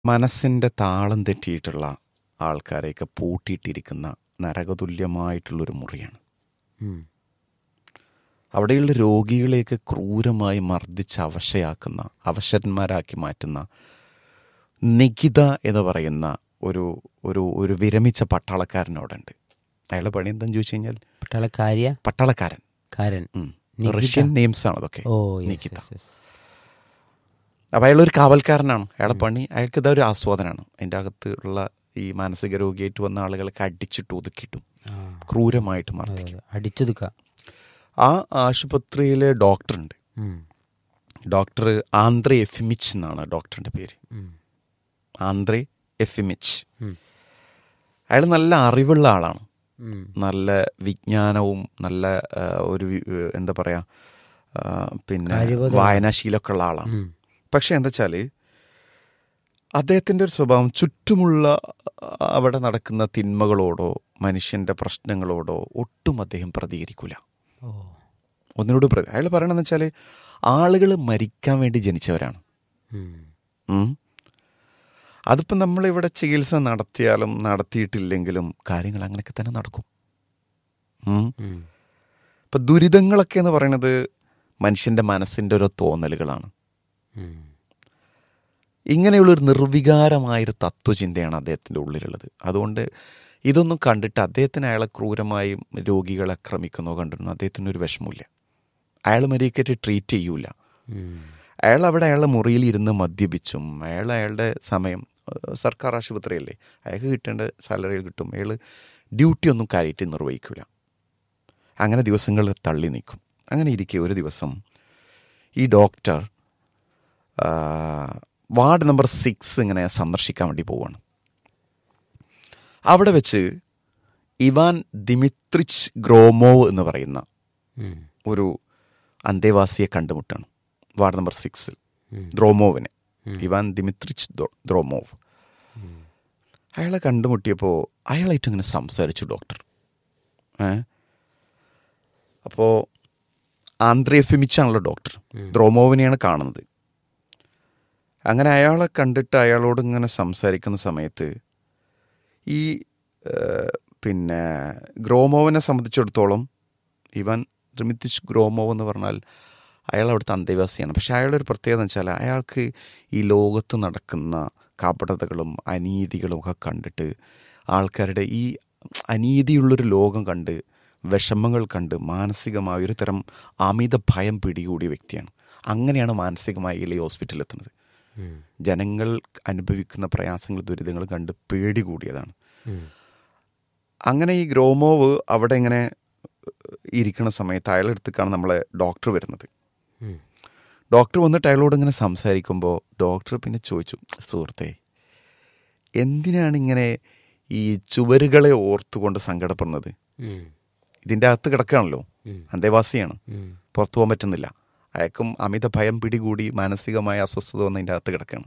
മനസ്സിൻ്റെ താളം തെറ്റിയിട്ടുള്ള ആൾക്കാരെയൊക്കെ പൂട്ടിയിട്ടിരിക്കുന്ന നരകതുല്യമായിട്ടുള്ളൊരു മുറിയാണ് ഉം. അവിടെയുള്ള രോഗികളെയൊക്കെ ക്രൂരമായി മർദ്ദിച്ച് അവശയാക്കുന്ന അവശന്മാരാക്കി മാറ്റുന്ന നികിത എന്ന് പറയുന്ന ഒരു ഒരു ഒരു വിരമിച്ച പട്ടാളക്കാരനോടുണ്ട് അയാളുടെ പണി എന്താണെന്ന് ചോദിച്ചു കഴിഞ്ഞാൽ പട്ടാളക്കാരിയ പട്ടാളക്കാരൻ കാരൻ ഉം. നികിത? റഷ്യൻ നെയിംസ് ആണ് അതൊക്കെ ഓ yes, നികിത yes, yes. അപ്പം അയാളൊരു കാവൽക്കാരനാണ് അയാളെ പണി അയാൾക്ക് ഇതൊരു ആസ്വാദനമാണ് അതിൻ്റെ അകത്ത് ഉള്ള ഈ മാനസിക രോഗിയായിട്ട് വന്ന ആളുകളൊക്കെ അടിച്ചിട്ട് ഒതുക്കിയിട്ടും ആ, ക്രൂരമായിട്ട് അതെ, മർദ്ദിക്കും അതെ. അടിച്ചൊതുക്ക ആ ആശുപത്രിയിലെ ഡോക്ടറുണ്ട് ഉം, ഡോക്ടർ ആന്ത്രെ എഫിമിച്ച് എന്നാണ് ഡോക്ടറിൻ്റെ പേര് ഉം, ആന്ത്രെ എഫിമിച്ച് ഉം, അയാൾ നല്ല അറിവുള്ള ആളാണ് ഉം. നല്ല വിജ്ഞാനവും നല്ല ആ, ഒരു വി- എന്താ പറയുക പിന്നെ കാര്യബോധം. വായനാശീലമൊക്കെ ഉള്ള ആളാണ് ഉം, പക്ഷെ എന്താ വെച്ചാൽ അദ്ദേഹത്തിൻ്റെ ഒരു സ്വഭാവം ചുറ്റുമുള്ള അവിടെ നടക്കുന്ന തിന്മകളോടോ മനുഷ്യൻ്റെ പ്രശ്നങ്ങളോടോ ഒട്ടും അദ്ദേഹം പ്രതികരിക്കില്ല ഓ ഒന്നിനോട് പ്രതി അയാൾ പറയണമെന്ന് വെച്ചാൽ ആളുകൾ മരിക്കാൻ വേണ്ടി ജനിച്ചവരാണ് ഉം, ഉം. അതിപ്പം നമ്മളിവിടെ ചികിത്സ നടത്തിയാലും നടത്തിയിട്ടില്ലെങ്കിലും കാര്യങ്ങൾ അങ്ങനെയൊക്കെ തന്നെ നടക്കും ഉം. ഉം, ഇപ്പം ദുരിതങ്ങളൊക്കെ എന്ന് പറയുന്നത് മനുഷ്യൻ്റെ മനസ്സിൻ്റെ ഓരോ തോന്നലുകളാണ് ഉം. ഇങ്ങനെയുള്ളൊരു നിർവികാരമായൊരു തത്വചിന്തയാണ് അദ്ദേഹത്തിൻ്റെ ഉള്ളിലുള്ളത് അതുകൊണ്ട് ഇതൊന്നും കണ്ടിട്ട് അദ്ദേഹത്തിന് അയാളെ ക്രൂരമായും രോഗികളെ ആക്രമിക്കുന്നോ കണ്ടിരുന്നു അദ്ദേഹത്തിന് ഒരു വിഷമമില്ല അയാൾ മരിക്കറ്റ് ട്രീറ്റ് ചെയ്യൂല ഉം. അയാൾ അവിടെ അയാളുടെ മുറിയിൽ ഇരുന്ന് മദ്യപിച്ചും അയാൾ അയാളുടെ സമയം ഏഹ്, സർക്കാർ ആശുപത്രിയല്ലേ അയാൾക്ക് കിട്ടേണ്ട സാലറികൾ കിട്ടും അയാൾ ഡ്യൂട്ടി ഒന്നും കാര്യമായിട്ട് നിർവഹിക്കില്ല അങ്ങനെ ദിവസങ്ങൾ തള്ളി നിൽക്കും അങ്ങനെ ഇരിക്കെ ഒരു ദിവസം ഈ ഡോക്ടർ ആ, വാർഡ് നമ്പർ സിക്സ് ഇങ്ങനെ സന്ദർശിക്കാൻ വേണ്ടി പോവാണ് അവിടെ വെച്ച് ഇവാൻ ദിമിത്രിച്ച് ഗ്രോമോവ് എന്ന് പറയുന്ന ഉം, ഒരു അന്തേവാസിയെ കണ്ടുമുട്ടാണ് വാർഡ് നമ്പർ സിക്സിൽ ഉം. ദ്രോമോവിനെ ഉം. ഇവാൻ ദിമിത്രിച്ച് ദ്രോ- ദ്രോമോവ് ഉം. അയാളെ കണ്ടുമുട്ടിയപ്പോൾ അയാളായിട്ട് ഇങ്ങനെ സംസാരിച്ചു ഡോക്ടർ ഏ അപ്പോൾ ആന്ത്രിയഫിമിച്ചാണല്ലോ ഡോക്ടർ ഉം. ദ്രോമോവിനെയാണ് കാണുന്നത് അങ്ങനെ അയാളെ കണ്ടിട്ട് അയാളോട് ഇങ്ങനെ സംസാരിക്കുന്ന സമയത്ത് ഈ ഏഹ്, പിന്നെ ഗ്രോമോവിനെ സംബന്ധിച്ചിടത്തോളം ഇവൻ റിമിത്തിച്ച് ഗ്രോമോവ് എന്ന് പറഞ്ഞാൽ അയാൾ അവിടുത്തെ അന്തേവാസിയാണ് പക്ഷെ അയാളുടെ ഒരു പ്രത്യേകത എന്ന് വെച്ചാൽ അയാൾക്ക് ഈ ലോകത്ത് നടക്കുന്ന കപടതകളും അനീതികളും ഒക്കെ കണ്ടിട്ട് ആൾക്കാരുടെ ഈ അനീതിയുള്ളൊരു ലോകം കണ്ട് വിഷമങ്ങൾ കണ്ട് മാനസികമായ ഒരു തരം അമിത ഭയം പിടികൂടിയ വ്യക്തിയാണ് അങ്ങനെയാണ് മാനസികമായി ഇയാൾ ഈ ഹോസ്പിറ്റലിൽ എത്തുന്നത് ഉം, ജനങ്ങൾ അനുഭവിക്കുന്ന പ്രയാസങ്ങൾ ദുരിതങ്ങൾ കണ്ട് പേടി കൂടിയതാണ് ഉം. അങ്ങനെ ഈ ഗ്രോമോവ് അവിടെ ഇങ്ങനെ ഇരിക്കുന്ന സമയത്ത് അയാളെടുത്തേക്കാണ് നമ്മളെ ഡോക്ടർ വരുന്നത് ഉം. ഡോക്ടർ വന്നിട്ട് അയാളോട് ഇങ്ങനെ സംസാരിക്കുമ്പോൾ ഡോക്ടർ പിന്നെ ചോദിച്ചു സുഹൃത്തെ എന്തിനാണ് ഇങ്ങനെ ഈ ചുവരുകളെ ഓർത്തുകൊണ്ട് സങ്കടപ്പെടുന്നത് ഉം, ഇതിൻ്റെ അകത്ത് കിടക്കുകയാണല്ലോ ഉം. അന്തേവാസിയാണ് ഉം. പുറത്തു പോകാൻ പറ്റുന്നില്ല അയാൾക്കും അമിത ഭയം പിടികൂടി മാനസികമായ അസ്വസ്ഥത വന്ന് അതിൻ്റെ അകത്ത് കിടക്കുകയാണ്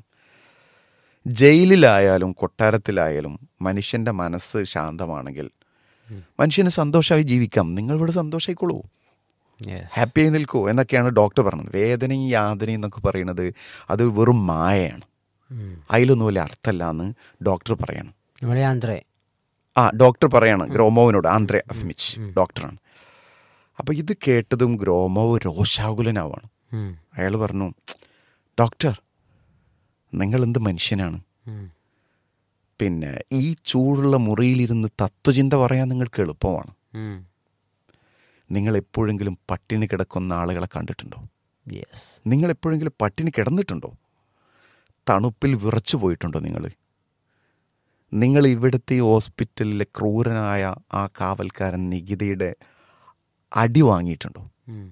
ജയിലിലായാലും കൊട്ടാരത്തിലായാലും മനുഷ്യൻ്റെ മനസ്സ് ശാന്തമാണെങ്കിൽ മനുഷ്യന് സന്തോഷമായി ജീവിക്കാം നിങ്ങൾ ഇവിടെ സന്തോഷമായിക്കോളൂ Yes. ഹാപ്പി ആയി നിൽക്കൂ എന്നൊക്കെയാണ് ഡോക്ടർ പറഞ്ഞത് വേദനയും യാതനയും എന്നൊക്കെ പറയുന്നത് അത് വെറും മായയാണ് ഉം. അതിലൊന്നും വലിയ അർത്ഥമല്ല എന്ന് ഡോക്ടർ പറയാണ് നമ്മുടെ ആന്ധ്രേ ആ ഡോക്ടർ പറയാണ് ഗ്രോമോവിനോട് ആന്ത്രെ അഫ്മിച്ച് ഡോക്ടറാണ് അപ്പോൾ ഇത് കേട്ടതും ഗ്രോമോവ് രോഷാകുലനാവാണ് ഉം, അയാൾ പറഞ്ഞു ഡോക്ടർ നിങ്ങൾ എന്ത് മനുഷ്യനാണ് ഉം. പിന്നെ ഈ ചൂടുള്ള മുറിയിലിരുന്ന് തത്വചിന്ത പറയാൻ നിങ്ങൾക്ക് എളുപ്പമാണ് ഉം. നിങ്ങൾ എപ്പോഴെങ്കിലും പട്ടിണി കിടക്കുന്ന ആളുകളെ കണ്ടിട്ടുണ്ടോ Yes. നിങ്ങൾ എപ്പോഴെങ്കിലും പട്ടിണി കിടന്നിട്ടുണ്ടോ തണുപ്പിൽ വിറച്ചു പോയിട്ടുണ്ടോ നിങ്ങൾ നിങ്ങൾ ഇവിടുത്തെ ഈ ഹോസ്പിറ്റലിലെ ക്രൂരനായ ആ കാവൽക്കാരൻ നികിതയുടെ അടി വാങ്ങിയിട്ടുണ്ടോ ഉം.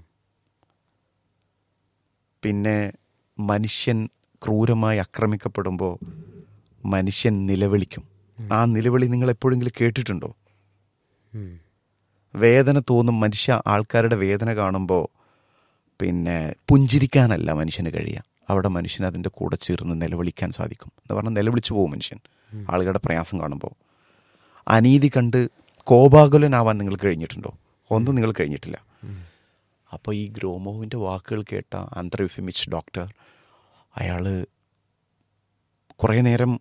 പിന്നെ മനുഷ്യൻ ക്രൂരമായി ആക്രമിക്കപ്പെടുമ്പോൾ മനുഷ്യൻ നിലവിളിക്കും ആ നിലവിളി നിങ്ങൾ എപ്പോഴെങ്കിലും കേട്ടിട്ടുണ്ടോ ഉം. വേദന തോന്നും മനുഷ്യ ആൾക്കാരുടെ വേദന കാണുമ്പോൾ പിന്നെ പുഞ്ചിരിക്കാനല്ല മനുഷ്യന് കഴിയുക അവിടെ മനുഷ്യന് അതിൻ്റെ കൂടെ ചേർന്ന് നിലവിളിക്കാൻ സാധിക്കും എന്ന് പറഞ്ഞാൽ നിലവിളിച്ചു പോകും മനുഷ്യൻ ആളുകളുടെ പ്രയാസം കാണുമ്പോൾ അനീതി കണ്ട് കോപാകുലനാവാൻ നിങ്ങൾ കഴിഞ്ഞിട്ടുണ്ടോ ഒന്നും നിങ്ങൾ കഴിഞ്ഞിട്ടില്ല അപ്പോൾ ഈ ഗ്രോമോവിൻ്റെ വാക്കുകൾ കേട്ട ആന്ത്രഫിമിച്ച് ഡോക്ടർ അയാൾ കുറേ നേരം